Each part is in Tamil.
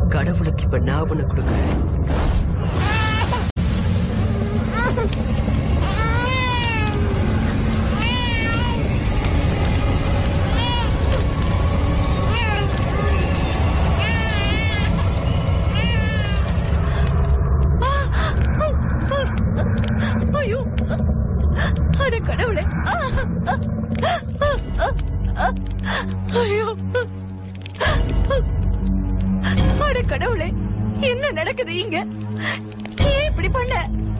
கடவுளுக்கு இப்ப நான் உன்னை கொடுக்குறேன் ஐயோ அட கடவுளே ஐயோ அட கடவுளே என்ன நடக்குது இங்க ஏன் இப்படி பண்ண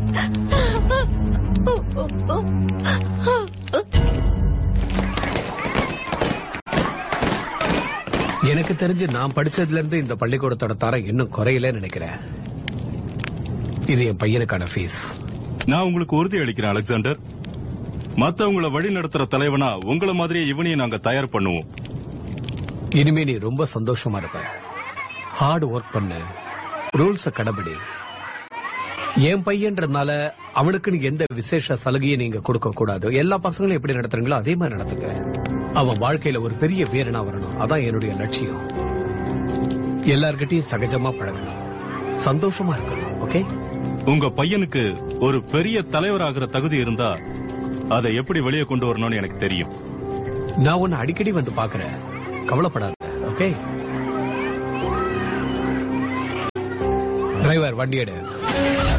எனக்கு தெரிஞ்சு நான் படிச்சதுல இருந்து இந்த பள்ளிக்கூடத்தோட தரம் இன்னும் குறையல நினைக்கிறேன் இது என் பையனுக்கான ஃபீஸ் நான் உங்களுக்கு உறுதி அளிக்கிறேன் அலெக்சாண்டர் மத்தவங்கள வழி நடத்துற தலைவனா உங்கள மாதிரியே இவனையும் நாங்க தயார் பண்ணுவோம் இனிமே நீ ரொம்ப சந்தோஷமா இருப்ப ஹார்ட் ஒர்க் பண்ணு ரூல்ஸ கடைபிடி என் பையன்றதுனால அவனுக்குன்னு எந்த விசேஷ சலுகையும் நீங்க கொடுக்க கூடாது எல்லா பசங்களும் எப்படி நடத்துறீங்களோ அதே மாதிரி நடத்துங்க அவன் வாழ்க்கையில ஒரு பெரிய வீரனா வரணும் அதான் என்னுடைய லட்சியம் எல்லார்கிட்டயும் சகஜமா பழகணும் சந்தோஷமா இருக்கணும் ஓகே உங்க பையனுக்கு ஒரு பெரிய தலைவராகிற தகுதி இருந்தா அதை எப்படி வெளியே கொண்டு வரணும்னு எனக்கு தெரியும் நான் உன்னை அடிக்கடி வந்து பாக்குறேன் கவலைப்படாத ஓகே டிரைவர் வண்டி எடு